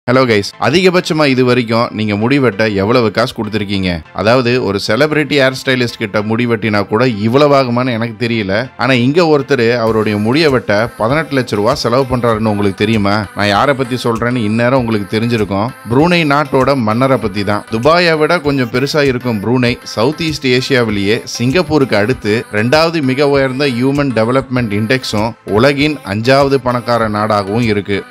hello guys அதிகபட்சமா இது வரைக்கும் நீங்க முடி வெட்ட எவ்வளவு காசு கொடுத்துருக்கீங்க அதாவது ஒரு செலிபிரிட்டி ஹேர் ஸ்டைலிஸ்ட் கிட்ட முடி வெட்டினா கூட இவ்வளவு ஆகுமான்னு எனக்கு தெரியல ஆனா இங்க ஒருத்தர் அவருடைய முடிய வெட்ட பதினெட்டு லட்ச ரூபா செலவு பண்றாருன்னு உங்களுக்கு தெரியுமா நான் யாரை பத்தி சொல்றேன்னு இந்நேரம் உங்களுக்கு தெரிஞ்சிருக்கும் ப்ரூனை நாட்டோட மன்னரை பத்தி தான் துபாயை விட கொஞ்சம் பெருசா இருக்கும் ப்ரூனை சவுத் ஈஸ்ட் ஏசியாவிலேயே சிங்கப்பூருக்கு அடுத்து ரெண்டாவது மிக உயர்ந்த ஹியூமன் டெவலப்மெண்ட் இண்டெக்ஸும் உலகின் அஞ்சாவது பணக்கார நாடாகவும் இருக்கு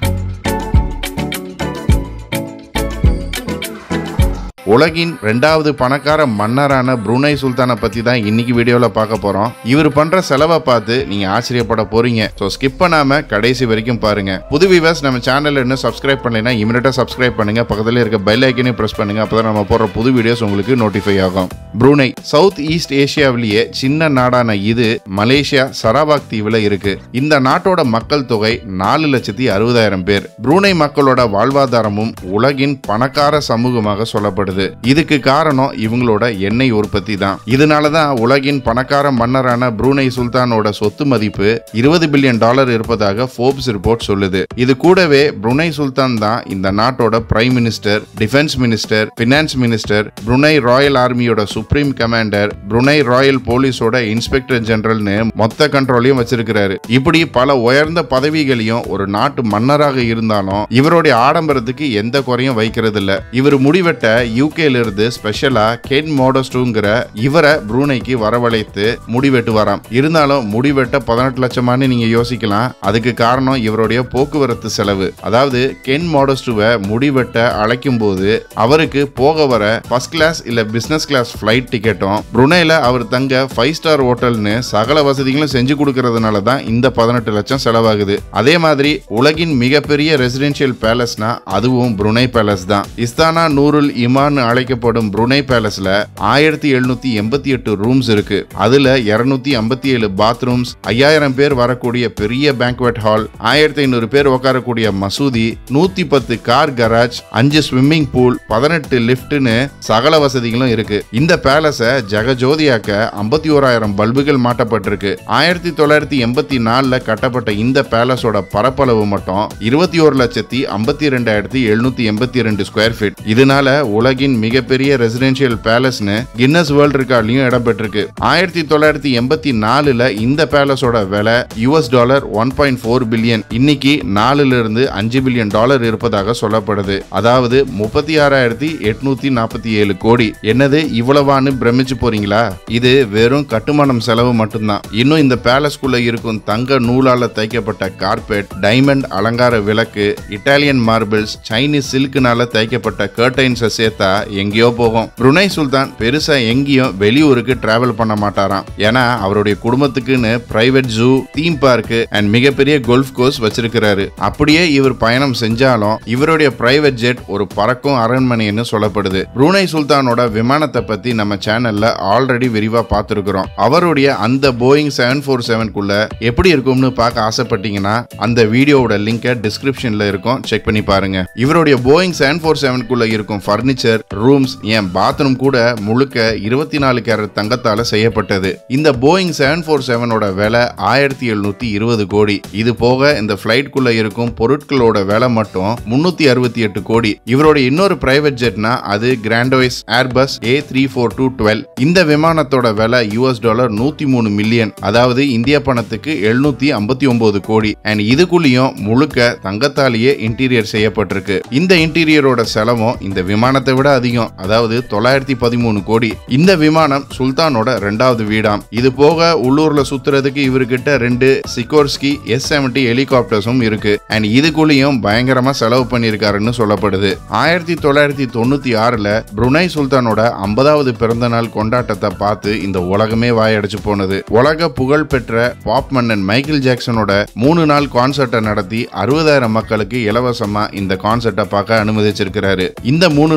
உலகின் ரெண்டாவது பணக்கார மன்னரான புருனை சுல்தானை பத்தி தான் இன்னைக்கு வீடியோல பார்க்க போறோம் இவர் பண்ற செலவை பார்த்து நீங்க ஆச்சரியப்பட போறீங்க ஸோ ஸ்கிப் பண்ணாம கடைசி வரைக்கும் பாருங்க புது விவர்ஸ் நம்ம சேனல்ல இன்னும் சப்ஸ்கிரைப் பண்ணலைன்னா இமிடியா சப்ஸ்கிரைப் பண்ணுங்க பக்கத்துல இருக்க பெல் ஐக்கனையும் பிரஸ் பண்ணுங்க அப்பதான் நம்ம போடுற புது வீடியோஸ் உங்களுக்கு நோட்டிஃபை ஆகும் புருனை சவுத் ஈஸ்ட் ஏசியாவிலேயே சின்ன நாடான இது மலேசியா சராபாக் தீவுல இருக்கு இந்த நாட்டோட மக்கள் தொகை நாலு லட்சத்தி அறுபதாயிரம் பேர் புரூனை மக்களோட வாழ்வாதாரமும் உலகின் பணக்கார சமூகமாக சொல்லப்படுது இதுக்கு காரணம் இவங்களோட எண்ணெய் உற்பத்தி தான் இதனால தான் உலகின் பணக்கார மன்னரான புரூனை சுல்தானோட சொத்து மதிப்பு இருபது பில்லியன் டாலர் இருப்பதாக ஃபோர்ப்ஸ் ரிப்போர்ட் சொல்லுது இது கூடவே புருனை சுல்தான் தான் இந்த நாட்டோட prime minister defence minister finance minister Brunei royal ஆர்மியோட சுப்ரீம் கமாண்டர் புருனை ராயல் போலீஸோட இன்ஸ்பெக்டர் ஜெனரல்னு மொத்த கண்ட்ரோலையும் வச்சிருக்கிறாரு இப்படி பல உயர்ந்த பதவிகளையும் ஒரு நாட்டு மன்னராக இருந்தாலும் இவருடைய ஆடம்பரத்துக்கு எந்த குறையும் வைக்கிறது இல்ல இவர் முடிவெட்ட யூகேல இருந்து ஸ்பெஷலா கென் மோடஸ்டூங்கிற இவரை ப்ரூனைக்கு வரவழைத்து முடிவெட்டு வராம் இருந்தாலும் முடிவெட்ட பதினெட்டு லட்சமானு நீங்க யோசிக்கலாம் அதுக்கு காரணம் இவருடைய போக்குவரத்து செலவு அதாவது கென் மோடஸ்டுவை முடிவெட்ட அழைக்கும் போது அவருக்கு போக வர ஃபர்ஸ்ட் கிளாஸ் இல்ல பிசினஸ் கிளாஸ் ஃபிளைட் டிக்கெட்டும் புருனைல அவர் தங்க ஃபைவ் ஸ்டார் ஹோட்டல்னு சகல வசதிகளும் செஞ்சு கொடுக்கறதுனால தான் இந்த பதினெட்டு லட்சம் செலவாகுது அதே மாதிரி உலகின் மிகப்பெரிய ரெசிடென்ஷியல் பேலஸ்னா அதுவும் புருனை பேலஸ் தான் இஸ்தானா நூருல் இமான் அழைக்கப்படும் புருனை பேலஸ்ல ஆயிரத்தி எழுநூத்தி எண்பத்தி எட்டு ரூம்ஸ் இருக்கு அதுல இருநூத்தி ஐம்பத்தி ஏழு பாத்ரூம்ஸ் ஐயாயிரம் பேர் வரக்கூடிய பெரிய பேங்க்வெட் ஹால் ஆயிரத்தி ஐநூறு பேர் உட்காரக்கூடிய மசூதி நூத்தி பத்து கார் கராஜ் அஞ்சு ஸ்விம்மிங் பூல் பதினெட்டு லிஃப்ட்னு சகல வசதிகளும் இருக்கு இந்த பேலஸை ஜெகஜோதியாக்க ஐம்பத்தி ஓராயிரம் பல்புகள் மாட்டப்பட்டிருக்கு ஆயிரத்தி தொள்ளாயிரத்தி எண்பத்தி நாலுல கட்டப்பட்ட இந்த பேலஸோட பரப்பளவு மட்டும் இருபத்தி ஒரு லட்சத்தி ஐம்பத்தி ரெண்டாயிரத்தி எழுநூத்தி எண்பத்தி ரெண்டு ஸ்கொயர் ஃபீட் இதனால உலகின் மிகப்பெரிய ரெசிடென்ஷியல் பேலஸ்னு கின்னஸ் வேர்ல்ட் ரெக்கார்ட்லயும் இடம்பெற்றிருக்கு ஆயிரத்தி தொள்ளாயிரத்தி எண்பத்தி நாலுல இந்த பேலஸோட விலை US dollar one point four billion இன்னைக்கு நாலுல இருந்து அஞ்சு பில்லியன் டாலர் இருப்பதாக சொல்லப்படுது அதாவது முப்பத்தி ஆறாயிரத்தி எட்நூத்தி நாற்பத்தி ஏழு கோடி என்னது இவ்வளவான்னு பிரமிச்சு போறீங்களா இது வெறும் கட்டுமானம் செலவு மட்டும்தான் இன்னும் இந்த பேலஸ்குள்ள இருக்கும் தங்க நூலால தைக்கப்பட்ட கார்பெட் டைமண்ட் அலங்கார விளக்கு இட்டாலியன் மார்பிள்ஸ் சைனீஸ் சில்க்னால தைக்கப்பட்ட கர்டைன்ஸை சேர்த்தா எங்கேயோ போகும் புருனை சுல்தான் பெருசா எங்கேயும் வெளியூருக்கு டிராவல் பண்ண மாட்டாராம் ஏன்னா அவருடைய குடும்பத்துக்குன்னு private zoo theme park and மிகப்பெரிய கோல்ஃப் கோர்ஸ் வச்சிருக்கிறாரு அப்படியே இவர் பயணம் செஞ்சாலும் இவருடைய பிரைவேட் ஜெட் ஒரு பறக்கும் அரண்மனைன்னு சொல்லப்படுது புரூனை சுல்தானோட விமானத்தை பத்தி நம்ம சேனல்ல ஆல்ரெடி விரிவா பார்த்துருக்கிறோம் அவருடைய அந்த போயிங் செவன் ஃபோர் செவன்குள்ள எப்படி இருக்கும்னு பார்க்க ஆசைப்பட்டீங்கன்னா அந்த வீடியோவோட லிங்கை டிஸ்கிரிப்ஷன்ல இருக்கும் செக் பண்ணி பாருங்க இவருடைய போயிங் செவன் ஃபோர் செவன்குள்ள இருக்கும் ஃபர்னிச்சர் ரூம்ஸ் ஏன் பாத்ரூம் கூட முழுக்க இருபத்தி நாலு கேரட் தங்கத்தால செய்யப்பட்டது இந்த போயிங் செவன் ஃபோர் செவனோட விலை ஆயிரத்தி எழுநூத்தி இருபது கோடி இது போக இந்த ஃபிளைட்குள்ள இருக்கும் பொருட்களோட விலை மட்டும் முன்னூத்தி அறுபத்தி எட்டு கோடி இவரோட இன்னொரு பிரைவேட் ஜெட்னா அது கிராண்டோய்ஸ் Airbus A three four two twelve இந்த விமானத்தோட விலை யூஎஸ் டாலர் நூத்தி மூணு மில்லியன் அதாவது இந்திய பணத்துக்கு எழுநூத்தி ஐம்பத்தி ஒன்பது கோடி அண்ட் இதுக்குள்ளேயும் முழுக்க தங்கத்தாலேயே இன்டீரியர் செய்யப்பட்டிருக்கு இந்த இன்டீரியரோட செலவும் இந்த விமானத்தை விட அதிகம் அதாவது தொள்ளாயிரத்தி பதிமூணு கோடி இந்த விமானம் சுல்தானோட ரெண்டாவது வீடாம் இது போக உள்ளூர்ல சுத்துறதுக்கு இவர்கிட்ட ரெண்டு சிக்கோர்ஸ்கி எஸ் செவன்டி ஹெலிகாப்டர்ஸும் இருக்கு அண்ட் இதுக்குள்ளேயும் பயங்கரமா செலவு பண்ணியிருக்காருன்னு சொல்லப்படுது ஆயிரத்தி தொள்ளாயிரத்தி தொண்ணூத்தி ஆறுல புருனை சுல்தானோட ஐம்பதாவது பிறந்த நாள் கொண்டாட்டத்தை பார்த்து இந்த உலகமே வாயடைச்சு போனது உலக புகழ் பெற்ற பாப் மன்னன் மைக்கேல் ஜாக்சனோட மூணு நாள் கான்சர்ட்டை நடத்தி அறுபதாயிரம் மக்களுக்கு இலவசமா இந்த கான்சர்ட்டை பார்க்க அனுமதிச்சிருக்கிறாரு இந்த மூணு நாள் கான்சர்ட்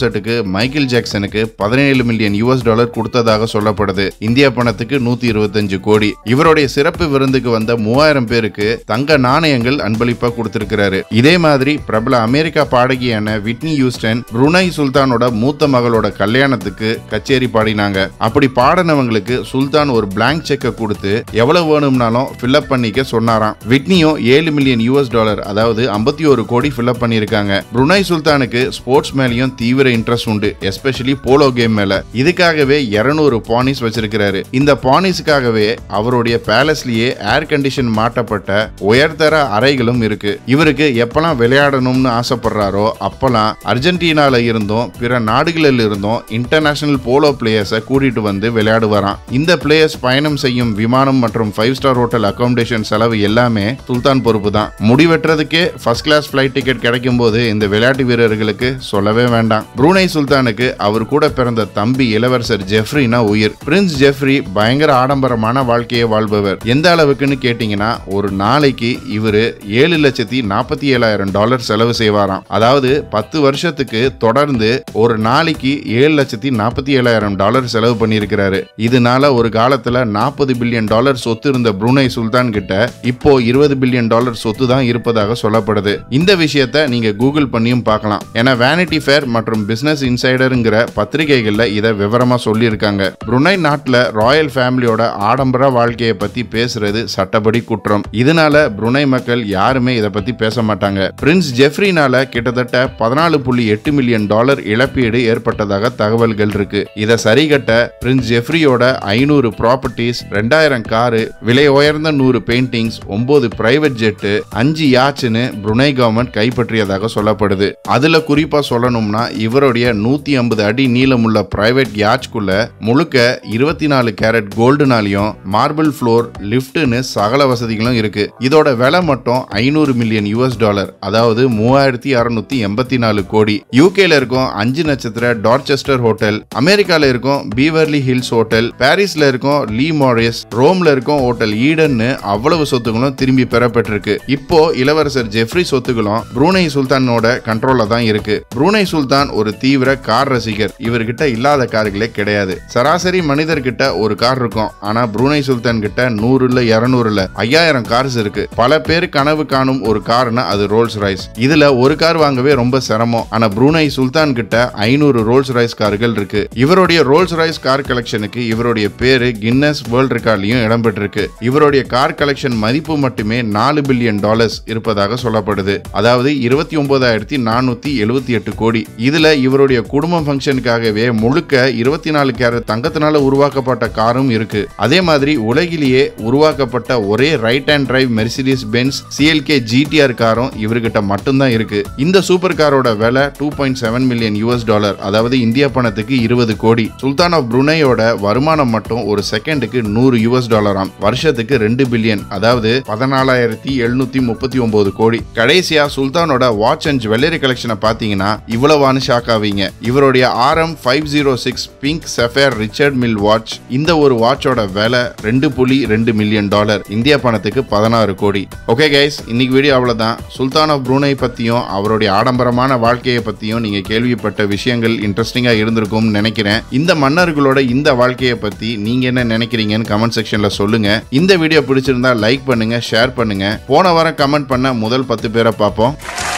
கான்சர்ட்டுக்கு மைக்கேல் ஜாக்சனுக்கு பதினேழு மில்லியன் யூஎஸ் டாலர் கொடுத்ததாக சொல்லப்படுது இந்தியா பணத்துக்கு நூத்தி இருபத்தஞ்சு கோடி இவருடைய சிறப்பு விருந்துக்கு வந்த மூவாயிரம் பேருக்கு தங்க நாணயங்கள் அன்பளிப்பா கொடுத்திருக்கிறாரு இதே மாதிரி பிரபல அமெரிக்கா பாடகியான விட்னி ஹியூஸ்டன் புருனை சுல்தானோட மூத்த மகளோட கல்யாணத்துக்கு கச்சேரி பாடினாங்க அப்படி பாடினவங்களுக்கு சுல்தான் ஒரு பிளாங்க் செக்கை கொடுத்து எவ்வளவு வேணும்னாலும் ஃபில்அப் பண்ணிக்க சொன்னாராம் விட்னியும் ஏழு மில்லியன் யூஎஸ் டாலர் அதாவது ஐம்பத்தி ஒரு கோடி ஃபில்அப் பண்ணியிருக்காங்க புருனை சுல்தானுக்கு ஸ்போர்ட்ஸ் மேலேயும் தீவிர இன்ட்ரெஸ்ட் உண்டு எஸ்பெஷலி போலோ கேம் மேல இதுக்காகவே இருநூறு பானிஸ் வச்சிருக்கிறாரு இந்த பானிஸ்க்காகவே அவருடைய பேலஸ்லயே ஏர் கண்டிஷன் மாட்டப்பட்ட உயர்தர அறைகளும் இருக்கு இவருக்கு எப்பெல்லாம் விளையாடணும்னு ஆசைப்படுறாரோ அப்பெல்லாம் அர்ஜென்டினால இருந்தும் பிற நாடுகளில் இருந்தும் இன்டர்நேஷனல் போலோ பிளேயர்ஸை கூட்டிட்டு வந்து விளையாடுவாராம் இந்த பிளேயர்ஸ் பயணம் செய்யும் விமானம் மற்றும் ஃபைவ் ஸ்டார் ஹோட்டல் அகாமடேஷன் செலவு எல்லாமே சுல்தான் பொறுப்பு தான் முடிவெட்டுறதுக்கே ஃபர்ஸ்ட் கிளாஸ் ஃபிளைட் டிக்கெட் கிடைக்கும் போது இந்த விளையாட்டு வீரர்களுக்கு சொல்லவே வேண்டாம் ப்ரூனை சுல்தானுக்கு அவர் கூட பிறந்த தம்பி இளவரசர் ஜெஃப்ரினா உயிர் பிரின்ஸ் ஜெஃப்ரி பயங்கர ஆடம்பரமான வாழ்க்கையை வாழ்பவர் எந்த அளவுக்குன்னு கேட்டீங்கன்னா ஒரு நாளைக்கு இவரு ஏழு லட்சத்தி நாற்பத்தி ஏழாயிரம் டாலர் செலவு செய்வாராம் அதாவது பத்து வருஷத்துக்கு தொடர்ந்து ஒரு நாளைக்கு ஏழு லட்சத்தி நாற்பத்தி ஏழாயிரம் டாலர் செலவு பண்ணியிருக்கிறாரு இதனால ஒரு காலத்துல நாற்பது பில்லியன் டாலர் சொத்து இருந்த புருனை சுல்தான் கிட்ட இப்போ இருபது பில்லியன் டாலர் சொத்து தான் இருப்பதாக சொல்லப்படுது இந்த விஷயத்த நீங்க கூகுள் பண்ணியும் பார்க்கலாம் ஏன்னா வேனிட்டி ஃபேர் மற்றும் பிசினஸ் இன்சைடருங்கிற பத்திரிகைகள்ல இதை விவரமா சொல்லியிருக்காங்க புருனை நாட்டுல ராயல் ஃபேமிலியோட ஆடம்பர வாழ்க்கையை பத்தி பேசுறது சட்டப்படி குற்றம் இதனால புருனை மக்கள் யாருமே இதை பத்தி பேச மாட்டாங்க பிரின்ஸ் ஜெஃப்ரினால கிட்டத்தட்ட பதினாலு புள்ளி எட்டு மில்லியன் டாலர் இழப்பீடு ஏற்பட்டதாக தகவல்கள் இருக்கு இதை சரிகட்ட பிரின்ஸ் ஜெஃப்ரியோட ஐநூறு ப்ராப்பர்ட்டிஸ் ரெண்டாயிரம் காரு விலை உயர்ந்த நூறு பெயிண்டிங்ஸ் ஒன்பது பிரைவேட் ஜெட்டு அஞ்சு யாச்சுன்னு புருனை கவர்மெண்ட் கைப்பற்றியதாக சொல்லப்படுது அதுல குறிப்பா சொல்லணும்னா இவருடைய நூத்தி ஐம்பது அடி நீளமுள்ள பிரைவேட் யாட்ச்குள்ள முழுக்க இருபத்தி நாலு கேரட் கோல்டுனாலையும் மார்பிள் ஃப்ளோர் லிஃப்ட்னு சகல வசதிகளும் இருக்கு இதோட விலை மட்டும் ஐநூறு மில்லியன் யூஎஸ் டாலர் அதாவது மூவாயிரத்தி அறுநூத்தி எண்பத்தி நாலு கோடி யூகேல இருக்கும் அஞ்சு நட்சத்திர டார்ச்செஸ்டர் ஹோட்டல் அமெரிக்கால இருக்கும் பீவர்லி ஹில்ஸ் ஹோட்டல் பாரிஸ்ல இருக்கும் லீ மாரிஸ் ரோம்ல இருக்கும் ஹோட்டல் ஈடன்னு அவ்வளவு சொத்துகளும் திரும்பி பெறப்பட்டிருக்கு இப்போ இளவரசர் ஜெஃப்ரி சொத்துகளும் ப்ரூனை சுல்தானோட கண்ட்ரோல்ல தான் இருக்கு ப்ரூனை சுல்தான் ஒரு தீவிர கார் ரசிகர் இவர்கிட்ட இல்லாத கார்களே கிடையாது சராசரி மனிதர்கிட்ட ஒரு கார் இருக்கும் ஆனா ப்ரூனை சுல்தான் கிட்ட நூறு இல்ல இருநூறு இல்ல ஐயாயிரம் கார்ஸ் இருக்கு பல பேர் கனவு காணும் ஒரு கார்னா அது ரோல்ஸ் ராய்ஸ் இதுல ஒரு கார் வாங்கவே ரொம்ப சிரமம் ஆனா ப்ரூனை சுல்தான் கிட்ட ஐநூறு ரோல்ஸ் ராய்ஸ் கார்கள் இருக்கு இவருடைய ரோல்ஸ் ராய்ஸ் கார் கலெக்ஷனுக்கு இவருடைய பேரு கின்னஸ் வேர்ல்ட் ரெக்கார்ட்லயும் இடம்பெற்றிருக்கு இவருடைய கார் கலெக்ஷன் மதிப்பு மட்டுமே நாலு பில்லியன் டாலர்ஸ் இருப்பதாக சொல்லப்படுது அதாவது இருபத்தி ஒன்பதாயிரத்தி நானூத்தி எழுபத்தி எட்டு கோடி இதுல இவருடைய குடும்பம் ஃபங்க்ஷனுக்காகவே முழுக்க இருபத்தி நாலு கேரட் தங்கத்தினால உருவாக்கப்பட்ட காரும் இருக்கு அதே மாதிரி உலகிலேயே உருவாக்கப்பட்ட ஒரே right hand drive Mercedes Benz CLK GTR காரும் இவர்கிட்ட மட்டும்தான் இருக்கு இந்த சூப்பர் காரோட விலை two point seven million US dollar அதாவது இந்தியா பணத்துக்கு இருபது கோடி சுல்தான் ஆஃப் புருனையோட வருமானம் மட்டும் ஒரு செகண்டுக்கு நூறு யூஎஸ் டாலராம் வருஷத்துக்கு ரெண்டு பில்லியன் அதாவது பதினாலாயிரத்தி எழுநூத்தி முப்பத்தி ஒன்பது கோடி கடைசியா சுல்தானோட வாட்ச் அண்ட் ஜுவல்லரி கலெக்ஷனை பாத்தீங்கன்னா இவ்வளவானு ஷாக் ஆவீங்க இவருடைய RM five zero six pink sapphire Richard Mille watch இந்த ஒரு வாட்சோட விலை ரெண்டு புள்ளி ரெண்டு மில்லியன் டாலர் இந்தியா பணத்துக்கு பதினாறு கோடி ஓகே கைஸ் இன்னைக்கு வீடியோ அவ்வளவுதான் சுல்தான் ஆஃப் ப்ரூனை பத்தியும் அவருடைய ஆடம்பரமான வாழ்க்கையை பத்தியும் நீங்க கேள்விப்பட்ட விஷயங்கள் இன்ட்ரெஸ்டிங்கா இருந்திருக்கும்னு நினைக்கிறேன் இந்த மன்னர்களோட இந்த வாழ்க்கையை பத்தி நீங்க என்ன நினைக்கிறீங்கன்னு கமெண்ட் செக்ஷன்ல சொல்லுங்க இந்த வீடியோ பிடிச்சிருந்தா லைக் பண்ணுங்க ஷேர் பண்ணுங்க போன வாரம் கமெண்ட் பண்ண முதல் பத்து பேரை பார்ப்போம்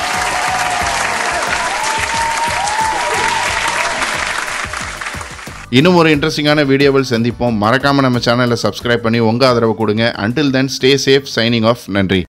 இன்னும் ஒரு இன்ட்ரெஸ்டிங்கான வீடியோவில் சந்திப்போம் மறக்காம நம்ம சேனலை சப்ஸ்கிரைப் பண்ணி உங்க ஆதரவு கொடுங்க until then stay safe signing off நன்றி